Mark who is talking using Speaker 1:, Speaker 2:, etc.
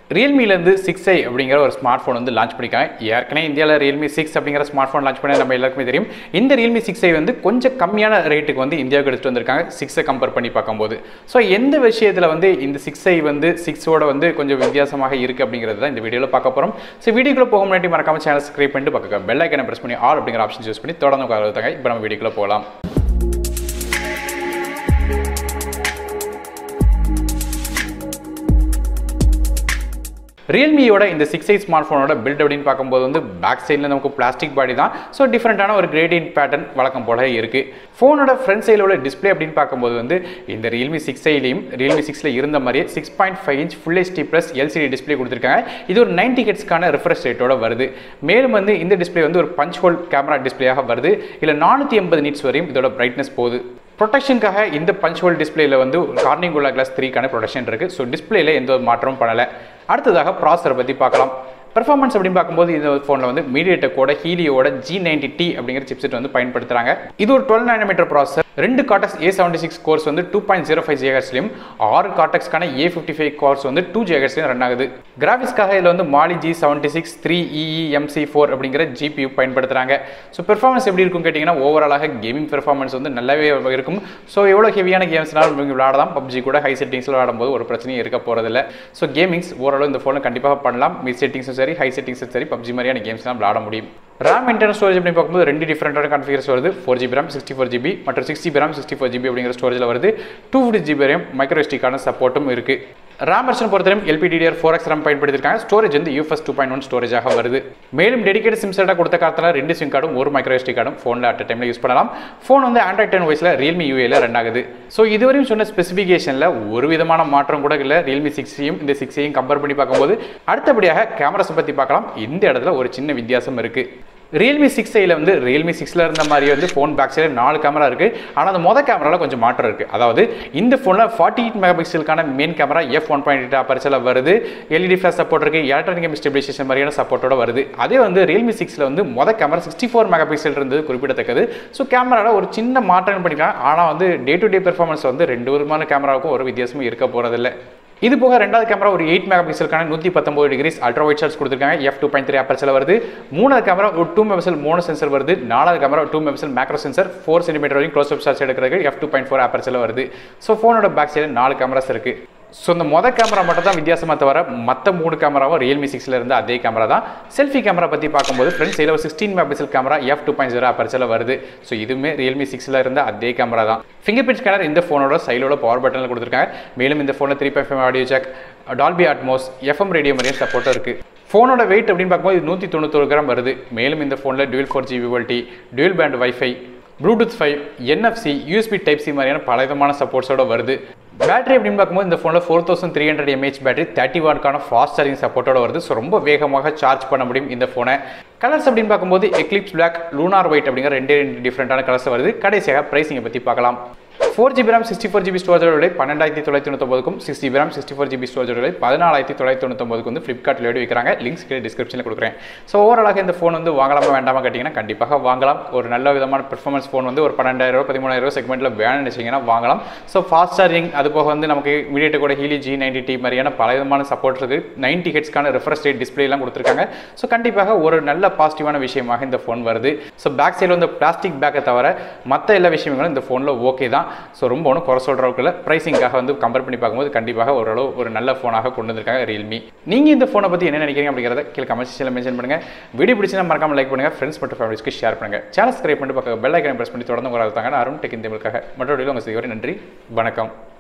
Speaker 1: ரியல்மிலேருந்து six ஐ அப்படிங்கிற ஒரு smart phone வந்து லான்ச் பண்ணியிருக்காங்க ஏற்கனவே இந்தியாவில் ரியல்மி சிக்ஸ் அப்படிங்கிற ஸ்மார்ட் ஃபோன் லான்ச் பண்ணி நம்ம எல்லாருக்குமே தெரியும் இந்த ரியல்மி சிக்ஸ் ஐ வந்து கொஞ்சம் கம்மியான ரேட்டுக்கு வந்து இந்தியாவுக்கு எடுத்துகிட்டு வந்திருக்காங்க சிக்ஸை கம்பேர் பண்ணி பார்க்கும்போது ஸோ எந்த விஷயத்தில் வந்து இந்த சிக்ஸ் ஐ வந்து சிக்ஸோட வந்து கொஞ்சம் வித்தியாசமாக இருக்குது அப்படிங்கிறது தான் இந்த வீடியோவில் பார்க்க போகிறோம் ஸோ வீடியோக்குள்ள போக முன்னாடி மறக்காம சேனல் சப்ஸ்கிரைப் பண்ணிட்டு பார்க்க பெல் ஐக்கனை ப்ரெஸ் பண்ணி ஆல் அப்படிங்கிற ஆப்ஷன் யூஸ் பண்ணி தொடர்ந்து உட்காருத்தாங்க இப்போ நம்ம வீடியோக்குள்ள போகலாம் ரியல்மியோட இந்த சிக்ஸ் ஐ ஸ்மார்ட் ஃபோனோட பில்ட் அப்படின்னு பார்க்கும்போது வந்து பேக் சைடில் நமக்கு பிளாஸ்டிக் பாடி தான் ஸோ டிஃப்ரெண்ட்டான ஒரு கிரேடியன்ட் பேட்டர்ன் வழக்கம் போல இருக்குது ஃபோனோட ஃப்ரண்ட் சைடில் உள்ள டிஸ்பிளே அப்படின்னு பார்க்கும்போது வந்து இந்த ரியல்மி சிக்ஸ் ஐலையும் ரியல்மி சிக்ஸில் இருந்த மாதிரியே six point five inch full HD plus LCD display கொடுத்துருக்காங்க இது ஒரு நைன்டி ஹெட்ஸ்க்கான ரிஃப்ரெஷ் ரேட்டோட வருது மேலும் வந்து இந்த டிஸ்பிளே வந்து ஒரு பஞ்ச் ஹோல் கேமரா டிஸ்பிளேயாக வருது இல்லை நானூற்றி எண்பது நிட்ஸ் வரையும் இதோட பிரைட்னஸ் போகுது ப்ரொடெக்ஷனுக்காக இந்த பஞ்ச் ஹோல் டிஸ்பிளேல வந்து கார்னிங் உள்ள கிளாஸ் த்ரீக்கான ப்ரொடெக்ஷன் இருக்குது ஸோ டிஸ்பிளேல எந்த ஒரு மாற்றமும் பண்ணலை அடுத்ததாக ப்ராசரை பற்றி பார்க்கலாம் பெர்ஃபார்மன்ஸ் அப்படின்னு பார்க்கும்போது இந்த ஃபோனில் வந்து மீடியட்டெக்கோட ஹீலியோட ஜி நைன்டி டி அப்படிங்கிற சிப்செட் வந்து பயன்படுத்துகிறாங்க இது ஒரு டுவெல் நானோமீட்டர் ப்ராசர் ரெண்டு Cortex A seventy six cores வந்து டூ பாயிண்ட் ஜீரோ ஃபைவ் ஜிஹெச்லையும் ஆறு காட்டக்ஸ்க்கான ஏ ஃபிஃப்டி ஃபைவ் கோர்ஸ் வந்து டூ ஜிஹெச்லையும் ரன் ஆகுது கிராஃபிக்ஸ்க்காக இதில் வந்து Mali G seventy six three EEMC four அப்படிங்கிற ஜிபியூ பயன்படுத்துகிறாங்க ஸோ பெர்ஃபார்மன்ஸ் எப்படி இருக்கும் கேட்டிங்கன்னா ஓவராலாக கேமிங் பெர்ஃபார்மன்ஸ் வந்து நல்லாவே இருக்கும் ஸோ எவ்வளோ ஹெவியான கேம்ஸ்னாலும் நீங்கள் விளாடலாம் பப்ஜி கூட ஹை செட்டிங்ஸில் விளாடும்போது ஒரு பிரச்சனையும் இருக்க போகிறதில்ல ஸோ கேமிங்ஸ் ஓரளவு இந்த ஃபோனில் கண்டிப்பாக பண்ணலாம் மிட் செட்டிங்ஸும் சரி ஹை செட்டிங்ஸும் சரி பப்ஜி மாதிரியான கேம்ஸ்லாம் விளாட முடியும் ரேம் இன்டர்னல் ஸ்டோரேஜ் அப்படின்னு பார்க்கும்போது ரெண்டு டிஃப்ரெண்டான கான்ஃபிகர்ஸ் வருது four GB RAM sixty four GB மற்றும் sixty RAM sixty four GB அப்படிங்கிற ஸ்டோரேஜில் வருது டூ ஃபிஃப்டி ஜிபி ரேம் மைக்ரோஸ்டிக்கான சப்போர்ட்டும் இருக்குது ரேம் வெர்ஷன் பொறுத்தவரைக்கும் எல்பிடிஆர் ஃபோர் எக்ஸ் ரேம் பயன்படுத்திருக்காங்க ஸ்டோரேஜ் வந்து யூஎஸ் டூ பாயிண்ட் ஒன் ஸ்டோரேஜாக வருது மேலும் டெடிகேட் சிம் செட்டாக கொடுத்த காலத்தில் ரெண்டு சிம் கார்டும் ஒரு மைக்ரோஎஸ்டி கார்டும் ஃபோனில் அட் டைமில் யூஸ் பண்ணலாம் ஃபோன் வந்து ஆண்ட்ராய்ட் டென் வயசில் ரியல்மி யூஏல ரன் ஆகுது ஸோ இதுவரையும் சொன்ன ஸ்பெசிஃபிகேஷனில் ஒரு விதமான மாற்றம் கூட இல்லை ரியல்மி சிக்ஸையும் இந்த சிக்ஸையும் கம்பேர் பண்ணி பார்க்கும்போது அடுத்தபடியாக கேமராஸை பற்றி பார்க்கலாம் இந்த இடத்துல ஒரு சின்ன வித்தியாசம் இருக்குது ரியல்மி சிக்ஸ் ஐயில் வந்து ரியல்மி சிக்ஸில் இருந்த மாதிரி வந்து ஃபோன் பேக் சைடில் நாலு கேமரா இருக்குது ஆனால் அந்த மொதல் கேமராவில் கொஞ்சம் மாற்றம் இருக்குது அதாவது இந்த ஃபோனில் ஃபார்ட்டி எயிட் மெகா பிக்சலுக்கான main camera F one point eight அப்பரிச்சில் வருது எல்இடி ஃபிளாஷ் சப்போர்ட் இருக்குது எலக்ட்ரானிக் ஸ்டெபிலைசேஷன் மாதிரியான சப்போர்ட்டோட வருது அதே வந்து ரியல்மி சிக்ஸில் வந்து மொதல் camera sixty four mega pixel இருந்தது குறிப்பிடத்தக்கது ஸோ கேமராவில் ஒரு சின்ன மாற்றம் பண்ணிக்கலாம் ஆனால் வந்து டே டு டே பெர்ஃபார்மன்ஸ் வந்து ரெண்டு விதமான கேமராவுக்கும் ஒரு வித்தியாசமும் இருக்க போகிறதில்ல இது போக ரெண்டாவது கேமரா ஒரு எயிட் மெகா பிக்சலுக்கான நூற்றி பத்தொம்பது டிகிரிஸ் அல்ட்ரா ஒயிட் ஷாட்ஸ் கொடுத்துருக்காங்க எஃப் டூ பாயிண்ட் த்ரீ அப்பர்ஸில் வருது மூணாவது கேமரா ஒரு டூ மெகபிக்சல் மோனோ சென்சர் வருது நாலாவது camera two megapixel macro sensor four centimetre வரைக்கும் க்ளோஸ் அப் ஷாட்ஸ் எடுக்கிறதுக்கு எஃப் டூ பாயிண்ட் ஃபோர் அப்பர்ஸில் வருது ஸோ ஃபோனோட பேக் சைடில் நாலு கேமராஸ் இருக்குது ஸோ இந்த மொதல் கேமரா மட்டும் தான் வித்தியாசமாக தவிர மற்ற மூணு கேமராவும் ரியல்மி சிக்ஸில் இருந்து அதே கேமரா தான் செல்ஃபி கேமரா பற்றி பார்க்கும்போது ஃப்ரண்ட் சைடில் ஒரு sixteen megapixel camera F two point zero அப்பர்ச்சில் வருது ஸோ இதுவுமே ரியல்மி சிக்ஸில் இருந்த அதே கேமரா தான் ஃபிங்கர் பிரிண்ட் ஸ்கேனர் இந்த ஃபோனோட சைடோட பவர் பட்டனில் கொடுத்துருக்காங்க மேலும் இந்த ஃபோனில் three point five audio jack Dolby Atmos FM radio மாதிரியும் சப்போர்ட்டும் இருக்குது ஃபோனோட வெயிட் அப்படின்னு பார்க்கும்போது இது நூற்றி தொண்ணூத்தொரு கிராம் வருது மேலும் இந்த ஃபோனில் dual four GB VoLTE dual band wifi Bluetooth five NFC USB type C மாதிரியான பல விதமான சப்போர்ட்ஸோட வருது பேட்டரி அப்படின்னு பார்க்கும்போது இந்த ஃபோனில் four thousand three hundred mAh battery thirty வாட்க்கான ஃபாஸ்ட் சார்ஜிங் சப்போர்ட்டோட வருது ஸோ ரொம்ப வேகமாக சார்ஜ் பண்ண முடியும் இந்த ஃபோனை கலர்ஸ் அப்படின்னு பார்க்கும்போது எக்லிப்ஸ் பிளாக் லூனார் ஒயிட் அப்படிங்கிற ரெண்டு ரெண்டு டிஃப்ரெண்டான கலர்ஸ் வருது கடைசியாக ப்ரைஸிங்கை பற்றி பார்க்கலாம் four GB RAM sixty four GB ஸ்டோரேஜோட விலை பன்னெண்டாயிரத்தி தொள்ளாயிரத்தி தொண்ணூத்தொம்பதுக்கும் six GB RAM sixty four GB ஸ்டோரேஜோட விலை பதினாலாயிரத்தி தொள்ளாயிரத்தி தொண்ணூத்தொம்பதுக்கு வந்து ஃப்ளிப்கார்ட்டில் எடுத்து வைக்கிறாங்க லிங்க்ஸ் கீழே டிஸ்கிரிப்ஷனில் கொடுக்குறேன் ஸோ ஓவராலாக இந்த ஃபோன் வந்து வாங்கலாமா வேண்டாமா கேட்டிங்கன்னா கண்டிப்பாக வாங்கலாம் ஒரு நல்ல விதமான பெர்ஃபார்மன்ஸ் ஃபோன் வந்து ஒரு பன்னெண்டாயிரம் ரூபா பதிமூணாயிரம் ரூபா செக்மெண்ட்டில் வேணும்னு நினச்சிங்கன்னா வாங்கலாம் ஸோ ஃபாஸ்ட் சார்ஜிங் அது போக வந்து நமக்கு மீடியேட்டு கூட ஹீலி ஜி நைன்டி டி மாதிரியான பல விதமான சப்போர்ட் இருக்குது நைன்டி ஹெட்ஸ்க்கான ரெஃப்ரெஷ் ரேட் டிஸ்பிளேலாம் கொடுத்துருக்காங்க ஸோ கண்டிப்பாக ஒரு நல்ல பாசிட்டிவான விஷயமாக இந்த ஃபோன் வருது ஸோ பேக் சைடில் வந்து பிளாஸ்டிக் பேக்கை தவிர மற்ற எல்லா விஷயங்களும் இந்த ஃபோனில் ஓகே தான் ஸோ ரொம்ப ஒன்றும் குறை சொல்கிற அளவுக்கு இல்லை ப்ரைஸிங்காக வந்து கம்பேர் பண்ணி பார்க்கும்போது கண்டிப்பாக ஓரளவு ஒரு நல்ல ஃபோனாக கொண்டு வந்திருக்காங்க ரியல்மி நீங்கள் இந்த ஃபோனை பற்றி என்ன நினைக்கிறீங்க அப்படிங்கிறத கீழே கமெண்ட் செக்ஷனில் மென்ஷன் பண்ணுங்கள் வீடியோ பிடிச்சினா மறக்காம லைக் பண்ணுங்கள் ஃப்ரெண்ட்ஸ் மற்றும் ஃபேமிலிஸ்க்கு ஷேர் பண்ணுங்கள் சேனல் சப்ஸ்கிரைப் பண்ணிட்டு பக்கம் பெல் ஐக்கனை ப்ரெஸ் பண்ணி தொடர்ந்து வராதாங்க அருண் டெக் இந்த மற்றொரு உங்கள் செய்வோம் நன்றி வணக்கம்